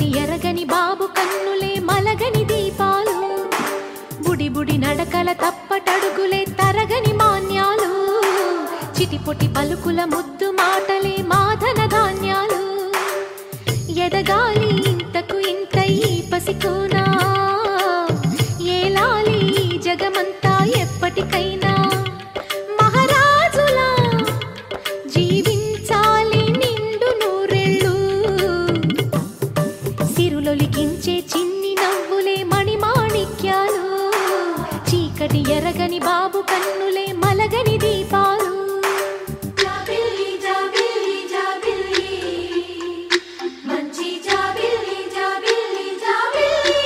చీకటి ఎరగని బాబు కన్నులే మలగని దీపాలు బుడి బుడి నడకల తప్పటడుగులే తరగని మాన్యాలు చిటిపొటి పలుకుల ముద్దు మాటలే మాధన ధాన్యాలు ఎదగాలి ఇంతకు ఇంత ఈ పసికోనా ఏలాలి ఈ జగమంతా ఎప్పటికైనా మహారాజులా జీవించాలి నిండు నూరెళ్ళు సిరులొలికించే చిన్ని నవ్వులే మణిమాణిక్యాలు చీకటి ఎరగని బాబు కన్నులే మలగని దీపాలు జాబిల్లి జాబిల్లి జాబిల్లి మంచి జాబిల్లి జాబిల్లి జాబిల్లి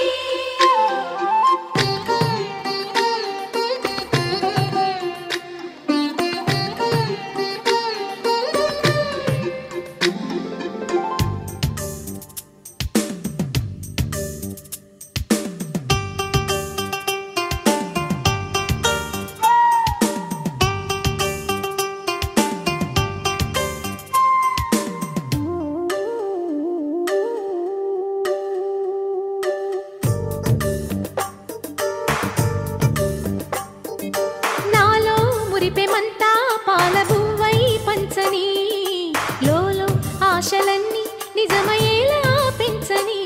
నాలో మురిపెమంతా పాల బువ్వై పంచని లోలో ఆశలన్నీ నిజమయ్యేలా పెంచని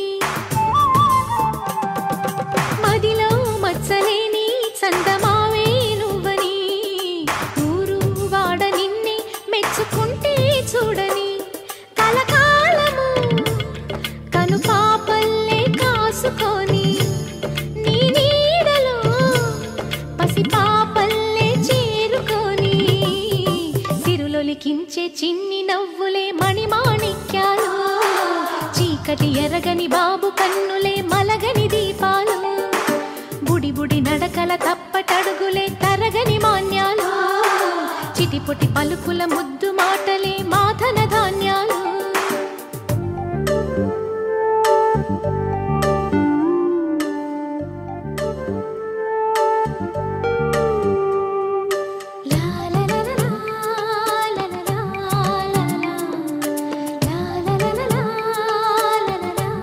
మదిలో మచ్చలేని చందమావే నువ్వని ఊరు వాడ నిన్నే మెచ్చుకుంటే చూడని కలకాలము కను పాపల్లే కాసుకొని నీ నీడలో పసి పాపల్లే చేరుకొని సిరులొలికించే చిన్ని నవ్వులే మణిమాణిక్యాలు చీకటి ఎరగని బాబు కన్నులే మలగని దీపాలు బుడి బుడి నడకల తప్పటడుగులే తరగని మాన్యాలు చిటిపొటి పలుకుల ముద్దు మాటలే మాధన ధాన్యాలు లా లా లా లా లా లా లా లా లా. లా లా లా లా లా లా లా లా.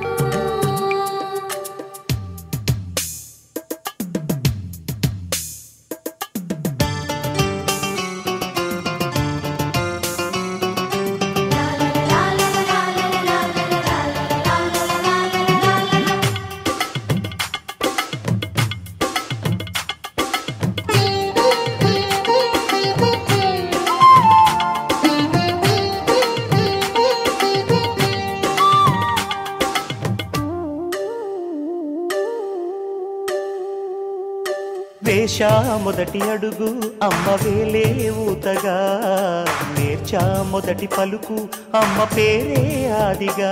వేషా మొదటి అడుగు అమ్మ వేలే ఊతగా నేర్చా మొదటి పలుకు అమ్మ పేరే ఆదిగా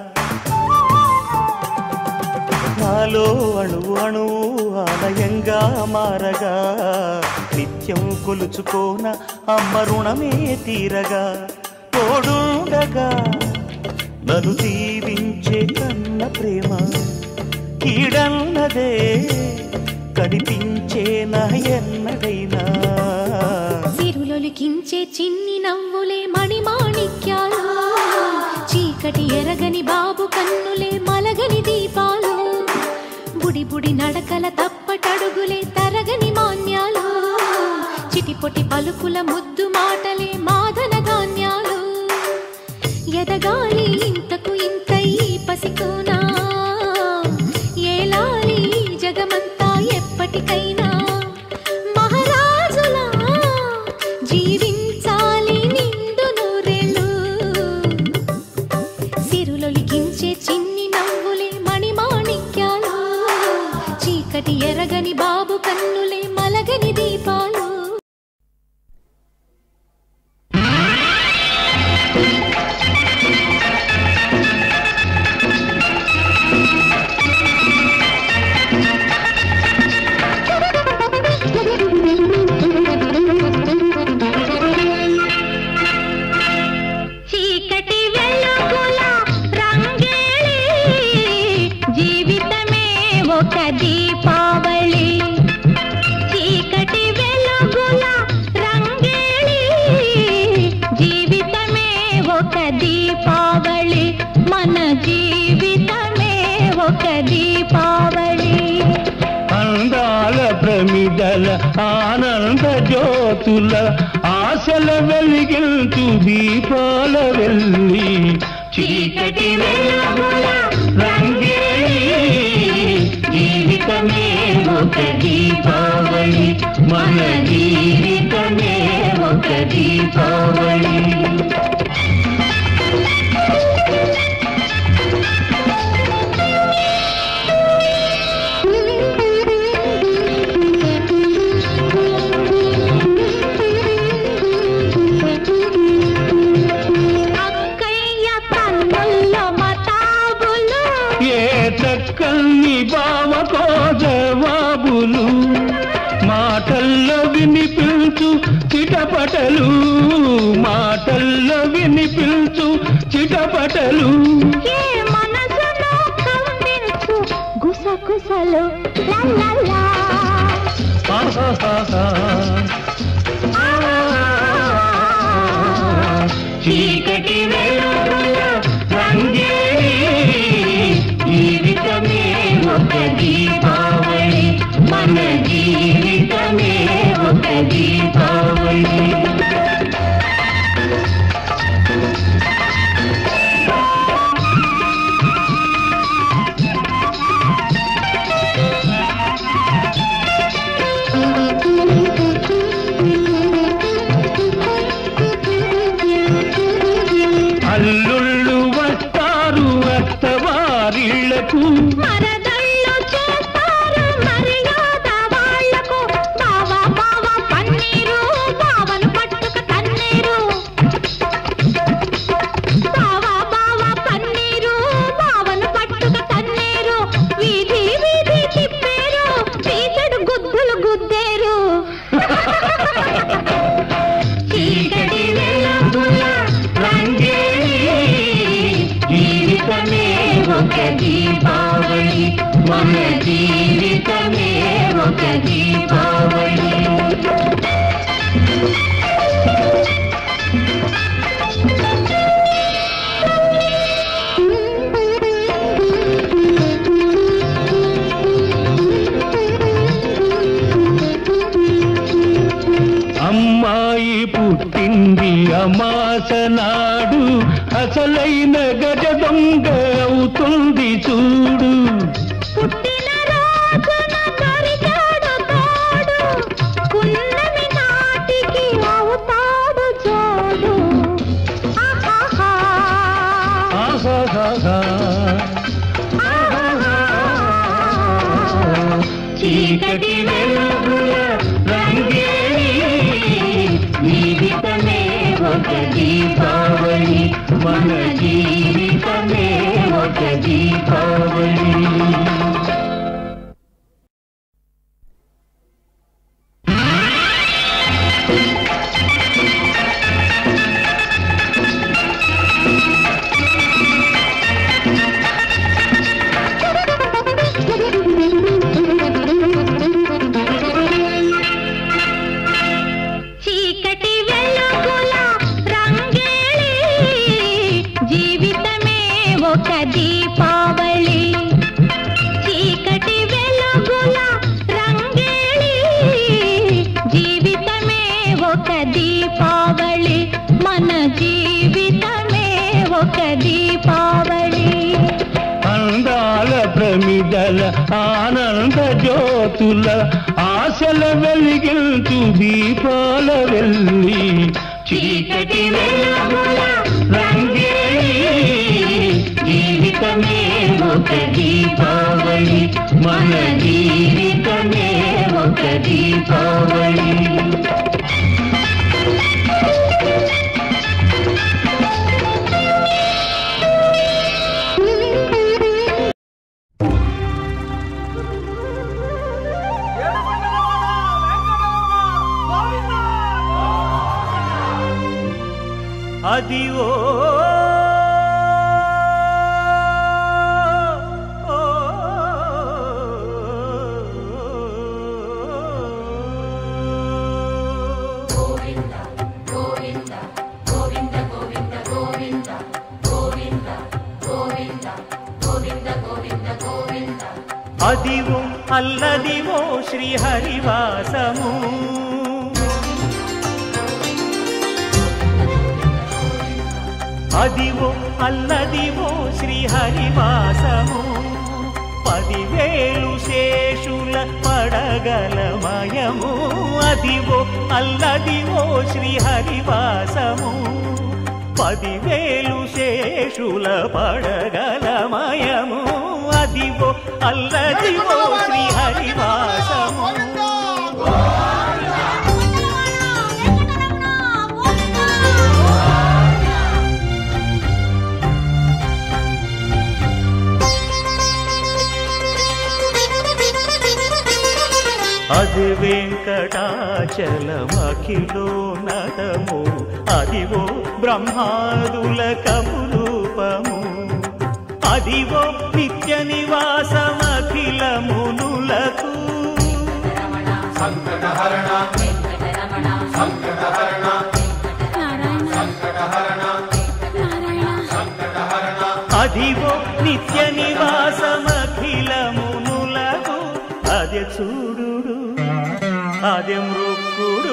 నాలో అణువు అణువు ఆలయంగా మారగా నిత్యం కొలుచుకోన అమ్మ రుణమే తీరగా తోడుండగా నన్ను దీవించే కన్న ప్రేమ కీడన్నదే కనిపించే నా ఎన్నడైనా సిరులొలికించే చిన్ని నవ్వులే మణిమాణిక్యాలు చీకటి ఎరగని బాబు కన్నులే మలగని దీపాలు బుడి బుడి నడకల తప్పటడుగులే తరగని మాన్యాలు చిటిపొటి పలుకుల ముద్దు మాటలే మాదన ధాన్యాలు ఎదగాలి ఇంతకు ఇంత ఈ పసికోనా ఏలాలి ఈ జగమంతా ఎప్పటికైనా మహారాజులా జీవించాలి నిండు నూరేళ్ళు సిరులొలికించే చిన్ని నవ్వులే మణిమాణిక్యాలు చీకటి ఎరగని బాబు కన్నులే మలగని దీపాలు చీకటి వెలుగుల రంగేళి జీవితమే ఒక దీపావళి చీకటి వెలుగుల రంగేళి జీవితమే ఒక ఆనంద జ్యోతుల ఆశల వెలిగించు దీపాల వెళ్ళి చీకటి వెలుగుల రంగేలి జీవితమే ఒక దీపావళి మన జీవితమే ఒక దీపావళి అక్కయ్య కన్నుల్లో మతాబులు ఏ చక్కల్ని బావకో జవాబులు మాటల్లో వినిపించు చిటపటలు మాటల్లో వినిపించు చిటపటలు ఏ మనసులో కవ్వించు గుసగుసలు లల్లలా. ఆహాహాహా. చీకటి వెలుగుల రంగేలి జీవితమే ఒక దీపావళి మన జీవితమే ఒక దీపావళి అల్లుళ్ళు వస్తారు అత్తవారిళ్లకు మరదళ్ళు చేస్తారు మర్యాద వాళ్లకు బావ బావ పన్నీరు బావను పట్టుక తన్నీరు బావ బావ పన్నీరు బావను పట్టుక తన్నీరు వీధి వీధి తిప్పేరు పీచడు గుద్దులు గుద్దేరు చీకటి వెలుగుల రంగేలి జీవితమే ఒక దీపావళి మన జీవితమే ఒక దీపావళి అమ్మాయి పుట్టింది అమాస నాడు అసలైన గజ దొంగ అవుతుంది చూడు పుట్టిన రోజున దొరికాడు తోడు పున్నమి నాటికి అవుతాడు జోడు ఆహాహా. ఆహాహాహా. చీకటి వెలుగుల రంగేలి జీవితమే ఒక దీపావళి మన జీవితమే ఒక దీపావళి చీకటి వెలుగుల రంగేలి జీవితమే ఒక దీపావళి చీకటి వెలుగుల రంగేలి జీవితమే ఒక దీపావళి మన జీవితమే ఒక దీపావళి అందాల ప్రమిదల ఆనంద జ్యోతుల ఆశల వెలిగించు దీపాల వెళ్ళి చీకటి వెలుగుల రంగేలి జీవితమే ఒక దీపావళి మన జీవితమే ఒక దీపావళి అది ఓ అదివో అల్లదివో శ్రీహరివాసము అదివో అల్లదివో శ్రీహరివాసము పదివేలు శేషుల పడగలమయము అదివో అల్లదివో శ్రీహరివాసము పదివేలు శేషుల పడగలమయము అదివో అల్లదివో శ్రీహరివాసము అది వెంకటాచలమఖిలో నటము అదివో బ్రహ్మాదుల కపురూపము అదివో నిత్య నివాసమఖిల మునులకు అదివో నిత్య నివాసమఖిల మునులకు అదే చూడు అదే మృక్కుడు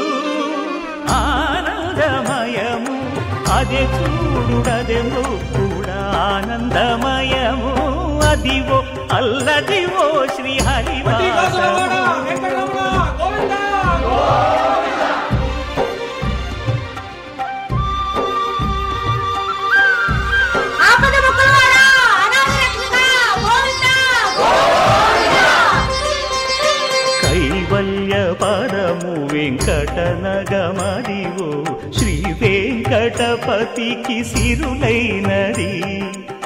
ఆనందమయము అదే చూడు అదే మృక్కుడు ఆనందమయము అదివో అల్లదివో శ్రీ హరివాసము ఆపద మొక్కలవాడా అనాథ రక్షక గోవిందా కైవల్య పరము వెంకటనగమదివో శ్రీ వెంకటపతికి సిరులైనది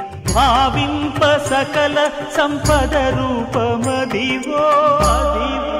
భావింప సకల సంపద రూపమదివో అదివో